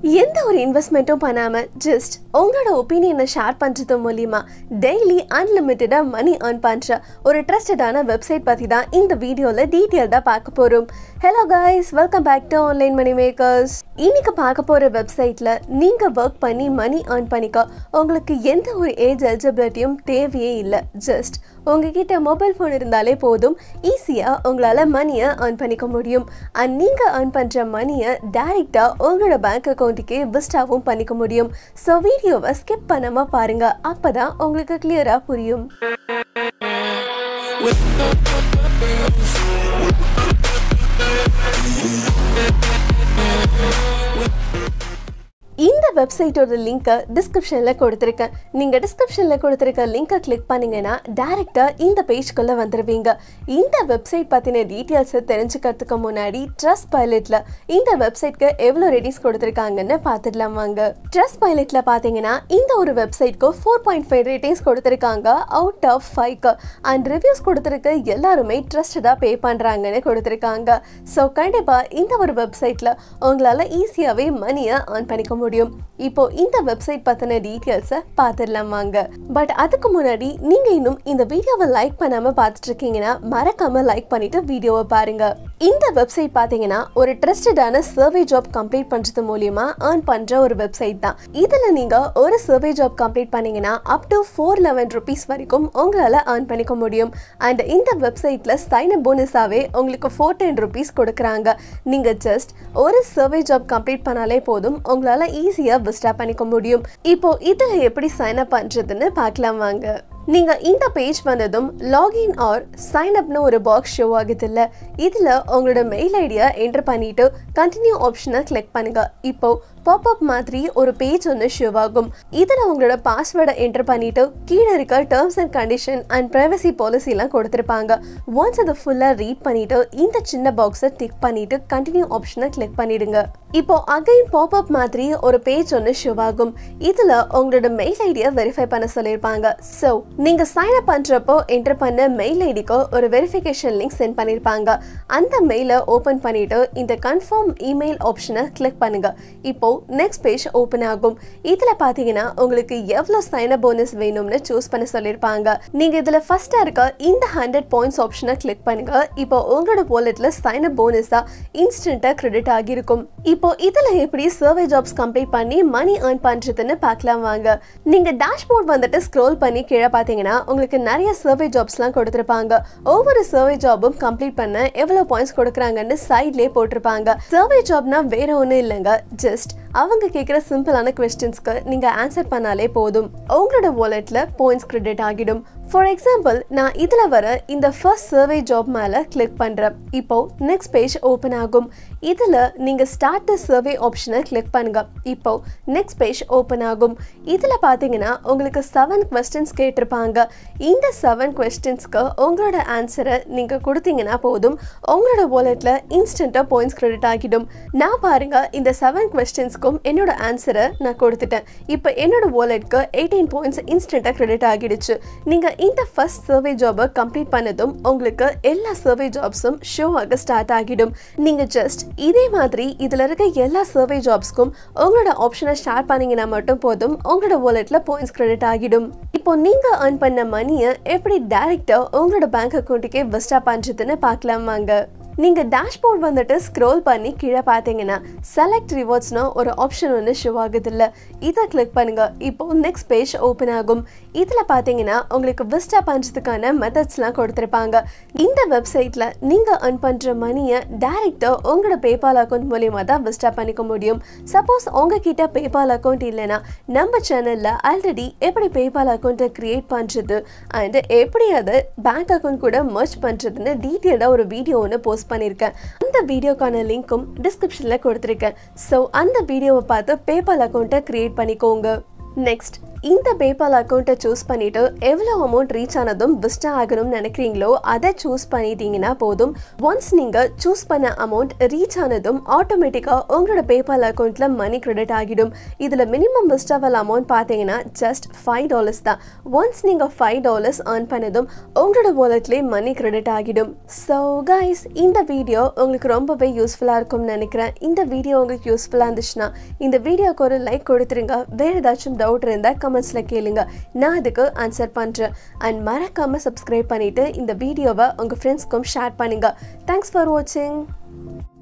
எந்த ஒரு இன்வெஸ்ட்மெண்ட்டும் பண்ணாம ஜஸ்ட் உங்களோட ஒப்பீனியனை ஷேர் பண்றது மூலியமா டெய்லி அன்லிமிட்டடா மணி earn பண்ற ஒரு ட்ரஸ்டடான வெப்சைட் பத்தி தான் இந்த வீடியோல டீட்டெயில்டா பார்க்க போறோம் hello guys welcome back to online money makers இன்னைக்கு பார்க்க போற வெப்சைட்ல நீங்க ஒர்க் பண்ணி மணி earn பண்ணிக்க உங்களுக்கு எந்த ஒரு ஏஜ் எலிஜிபிலிட்டியும் தேவையே இல்லை ஜஸ்ட் உங்ககிட்ட மொபைல் ஃபோன் இருந்தாலே போதும் ஈஸியாக உங்களால் மணியை earn பண்ணிக்க முடியும் அண்ட் நீங்கள் earn பண்ணுற மணியை டைரெக்டாக உங்களோட பேங்க் அக்கௌண்ட்டுக்கே விஸ்டாவும் பண்ணிக்க முடியும் ஸோ வீடியோவை ஸ்கிப் பண்ணாமல் பாருங்கள் அப்போ தான் உங்களுக்கு கிளியராக புரியும் இந்த வெப்சைட்டோட லிங்க்கை டிஸ்கிரிப்ஷனில் கொடுத்துருக்கேன் நீங்கள் டிஸ்கிரிப்ஷனில் கொடுத்துருக்க லிங்கை கிளிக் பண்ணீங்கன்னா டேரெக்டாக இந்த பேஜ்குள்ளே வந்துடுவீங்க இந்த வெப்சைட் பற்றின டீட்டெயில்ஸை தெரிஞ்சுக்கிறதுக்கு முன்னாடி ட்ரஸ்ட் பைலட்டில் இந்த வெப்சைட்க்கு எவ்வளோ ரேட்டிங்ஸ் கொடுத்துருக்காங்கன்னு பார்த்துடலாம் வாங்க ட்ரஸ்ட் பைலட்டில் பார்த்தீங்கன்னா இந்த ஒரு வெப்சைட்க்கு ஃபோர் பாயிண்ட் ஃபைவ் ரேட்டிங்ஸ் கொடுத்துருக்காங்க அவுட் ஆஃப் ஃபைவ்க்கு அண்ட் ரிவ்யூஸ் கொடுத்துருக்க எல்லாருமே ட்ரஸ்டடாக பே பண்ணுறாங்கன்னு கொடுத்துருக்காங்க ஸோ கண்டிப்பாக இந்த ஒரு வெப்சைட்டில் உங்களால் ஈஸியாகவே மணியை earn பண்ணிக்க முடியும் இப்போ இந்த வெப்சைட் பற்றின டீட்டெயில்ஸை பார்த்துடலாம் வாங்க பட் அதுக்கு முன்னாடி நீங்கள் இன்னும் இந்த வீடியோவை லைக் பண்ணாமல் பார்த்துட்டு இருக்கீங்கன்னா மறக்காம லைக் பண்ணிட்டு வீடியோவை பாருங்க இந்த வெப்சைட் பார்த்தீங்கன்னா ஒரு ட்ரஸ்டடான சர்வே ஜாப் கம்ப்ளீட் பண்ணுறது மூலியமா earn பண்ணுற ஒரு வெப்சைட் தான் இதில் நீங்கள் ஒரு சர்வே ஜாப் கம்ப்ளீட் பண்ணீங்கன்னா up to four eleven rupees வரைக்கும் உங்களால் earn பண்ணிக்க முடியும் அண்ட் இந்த வெப்சைட்டில் சைன் போனஸாகவே உங்களுக்கு ஃபோர் டென் ருபீஸ் கொடுக்குறாங்க நீங்கள் ஜஸ்ட் ஒரு சர்வே ஜாப் கம்ப்ளீட் பண்ணாலே போதும் உங்களால் ஈஸியாக விஸ்டா பண்ணிக்க முடியும் இப்போ இதில் எப்படி சைன் அப் பண்ணுறதுன்னு பார்க்கலாம் வாங்க நீங்கள் இந்த பேஜ் வந்ததும் லாகின் ஆர் சைன் அப்னு ஒரு பாக்ஸ் ஷோ ஆகுது இல்லை இதில் உங்களோட மெயில் ஐடியா என்டர் பண்ணிட்டு கண்டினியூ ஆப்ஷனை கிளிக் பண்ணுங்க இப்போ பாப்அப் மாதிரி ஒரு பேஜ் ஒன்று ஷோ ஆகும் இதில் உங்களோட பாஸ்வேர்டை என்டர் பண்ணிட்டு கீழே இருக்க terms and condition and privacy பாலிசிலாம் கொடுத்துருப்பாங்க ஒன்ஸ் அதை ஃபுல்லாக ரீட் பண்ணிட்டு இந்த சின்ன பாக்ஸை டிக் பண்ணிட்டு கண்டினியூ ஆப்ஷனை கிளிக் பண்ணிடுங்க இப்போ அகைன் பாப்அப் மாதிரி ஒரு பேஜ் ஒன்று ஷோ ஆகும் இதில் உங்களோட மெயில் ஐடியை வெரிஃபை பண்ண சொல்லியிருப்பாங்க ஸோ நீங்கள் சைன் அப் பண்ணுறப்போ என்டர் பண்ண மெயில் ஐடிக்கு ஒரு வெரிஃபிகேஷன் லிங்க் சென்ட் பண்ணியிருப்பாங்க அந்த மெயிலை ஓப்பன் பண்ணிட்டு இந்த கன்ஃபார்ம் இமெயில் ஆப்ஷனை கிளிக் பண்ணுங்க இப்போ நெக்ஸ்ட் பேஜ் ஓப்பன் ஆகும் இதில் பார்த்தீங்கன்னா உங்களுக்கு எவ்வளோ சைன் அப் போனஸ் வேணும்னு சூஸ் பண்ண சொல்லியிருப்பாங்க நீங்கள் இதில் ஃபர்ஸ்ட்டாக இருக்க இந்த ஹண்ட்ரட் பாயிண்ட்ஸ் ஆப்ஷனை கிளிக் பண்ணுங்க இப்போ உங்களோட வாலெட்டில் சைன் அப் போனஸாக இன்ஸ்டண்ட்டாக கிரெடிட் ஆகியிருக்கும் இப்போ இதில் எப்படி சர்வே ஜாப்ஸ் கம்ப்ளீட் பண்ணி மணி earn பண்ணுறதுன்னு பார்க்கலாம் வாங்க நீங்கள் டேஷ்போர்ட் வந்துட்டு ஸ்க்ரோல் பண்ணி கீழே பார்த்தீங்கன்னா உங்களுக்கு நிறைய சர்வே ஜாப்ஸ்லாம் கொடுத்துருப்பாங்க ஒவ்வொரு சர்வே ஜாபும் கம்ப்ளீட் பண்ண எவ்வளோ பாயிண்ட்ஸ் கொடுக்குறாங்கன்னு சைட்லேயே போட்டிருப்பாங்க சர்வே ஜாப்னா வேற ஒன்றும் இல்லைங்க ஜஸ்ட் அவங்க கேட்குற சிம்பிளான கொஸ்டின்ஸ்க்கு நீங்கள் ஆன்சர் பண்ணாலே போதும் உங்களோட வாலெட்டில் பாயிண்ட்ஸ் கிரெடிட் ஆகிடும் ஃபார் எக்ஸாம்பிள் நான் இதில் வர இந்த ஃபர்ஸ்ட் சர்வே ஜாப் மேலே கிளிக் பண்ணுறேன் இப்போ நெக்ஸ்ட் பேஜ் ஓப்பன் ஆகும் இதில் நீங்கள் ஸ்டார்ட் த சர்வே ஆப்ஷனை கிளிக் பண்ணுங்க இப்போ நெக்ஸ்ட் பேஜ் ஓப்பன் ஆகும் இதில் பார்த்தீங்கன்னா உங்களுக்கு செவன் கொஸ்டின்ஸ் கேட்டிருப்பாங்க இந்த செவன் கொஸ்டின்ஸ்க்கு உங்களோட ஆன்சரை நீங்கள் கொடுத்தீங்கன்னா போதும் உங்களோட வாலெட்டில் இன்ஸ்டண்ட்டாக பாயிண்ட்ஸ் கிரெடிட் ஆகிடும் நான் பாருங்க இந்த செவன் கொஸ்டின்ஸ்க்கும் என்னோட ஆன்சரை நான் கொடுத்துட்டேன் இப்போ என்னோட வாலெட்க்கு எயிட்டீன் பாயிண்ட்ஸ் இன்ஸ்டண்ட்டாக கிரெடிட் ஆகிடுச்சு நீங்கள் இந்த ஃபர்ஸ்ட் சர்வே ஜாபை கம்ப்ளீட் பண்ணதும் உங்களுக்கு எல்லா சர்வே ஜாப்ஸும் ஷோ ஆக ஸ்டார்ட் ஆகிடும் நீங்கள் ஜஸ்ட் இதே மாதிரி இதில் இருக்க எல்லா சர்வே ஜாப்ஸ்க்கும் உங்களோட ஆப்ஷனை ஷேர் பண்ணீங்கன்னா மட்டும் போதும் உங்களோட வாலெட்டில் பாயிண்ட்ஸ் கிரெடிட் ஆகிடும் இப்போ நீங்கள் earn பண்ண மணியை எப்படி டைரெக்டாக உங்களோட பேங்க் அக்கௌண்ட்டுக்கே விஸ்டா பண்ணுறதுன்னு பார்க்கலாம் வாங்க நீங்கள் டேஷ்போர்ட் வந்துட்டு ஸ்க்ரோல் பண்ணி கீழே பார்த்தீங்கன்னா செலக்ட் ரிவார்ட்ஸ்னு ஒரு ஆப்ஷன் ஒன்று ஷோ ஆகுதுல்ல இதை கிளிக் பண்ணுங்க இப்போ நெக்ஸ்ட் பேஜ் ஓப்பன் ஆகும் இதில் பார்த்தீங்கன்னா உங்களுக்கு விஸ்டா பண்ணுறதுக்கான மெத்தட்ஸ்லாம் கொடுத்துருப்பாங்க இந்த வெப்சைட்டில் நீங்கள் earn பண்ணுற மணியை டேரெக்டாக உங்களோட பேபால் அக்கௌண்ட் மூலியமாக தான் விஸ்டா பண்ணிக்க முடியும் சப்போஸ் உங்ககிட்ட பேபால் அக்கௌண்ட் இல்லைன்னா நம்ம சேனலில் ஆல்ரெடி எப்படி பேபால் அக்கௌண்ட்டை க்ரியேட் பண்ணுறது அண்ட் எப்படி அதை பேங்க் அக்கௌண்ட் கூட மர்ச் பண்ணுறதுன்னு டீட்டெயிலாக ஒரு வீடியோ ஒன்று போஸ்ட் பண்ணியிருக்கேன் அந்த வீடியோக்கான லிங்க்கும் டிஸ்கிரிப்ஷனில் கொடுத்துருக்கேன் ஸோ அந்த வீடியோவை பார்த்து பேபால் அக்கௌண்ட்டை க்ரியேட் பண்ணிக்கோங்க நெக்ஸ்ட் இந்த பேபால் அக்கௌண்ட்டை சூஸ் பண்ணிட்டு எவ்வளோ அமௌண்ட் ரீச் ஆனதும் விஸ்டா ஆகணும்னு நினைக்கிறீங்களோ அதை சூஸ் பண்ணிட்டீங்கன்னா போதும் ஒன்ஸ் நீங்கள் சூஸ் பண்ண அமௌண்ட் ரீச் ஆனதும் ஆட்டோமேட்டிக்காக உங்களோட பேபால் அக்கௌண்ட்டில் மணி கிரெடிட் ஆகிடும் இதில் மினிமம் விஸ்டாவல் அமௌண்ட் பார்த்தீங்கன்னா ஜஸ்ட் ஃபைவ் டாலர்ஸ் தான் ஒன்ஸ் நீங்கள் ஃபைவ் டாலர்ஸ் earn பண்ணதும் உங்களோட வாலெட்லேயே மணி கிரெடிட் ஆகிடும் ஸோ கைஸ் இந்த வீடியோ உங்களுக்கு ரொம்பவே யூஸ்ஃபுல்லாக இருக்கும்னு நினைக்கிறேன் இந்த வீடியோ உங்களுக்கு யூஸ்ஃபுல்லாக இருந்துச்சுன்னா இந்த வீடியோக்கு ஒரு லைக் கொடுத்துருங்க வேறு ஏதாச்சும் டவுட் இருந்தால் கமெண்ட்ஸில் கேளுங்க நான் அதுக்கு ஆன்சர் பண்ணுறேன் அண்ட் மறக்காமல் சப்ஸ்கிரைப் பண்ணிவிட்டு இந்த வீடியோவை உங்கள் ஃப்ரெண்ட்ஸ்க்கும் ஷேர் பண்ணுங்கள் தேங்க்ஸ் ஃபார் வாட்சிங்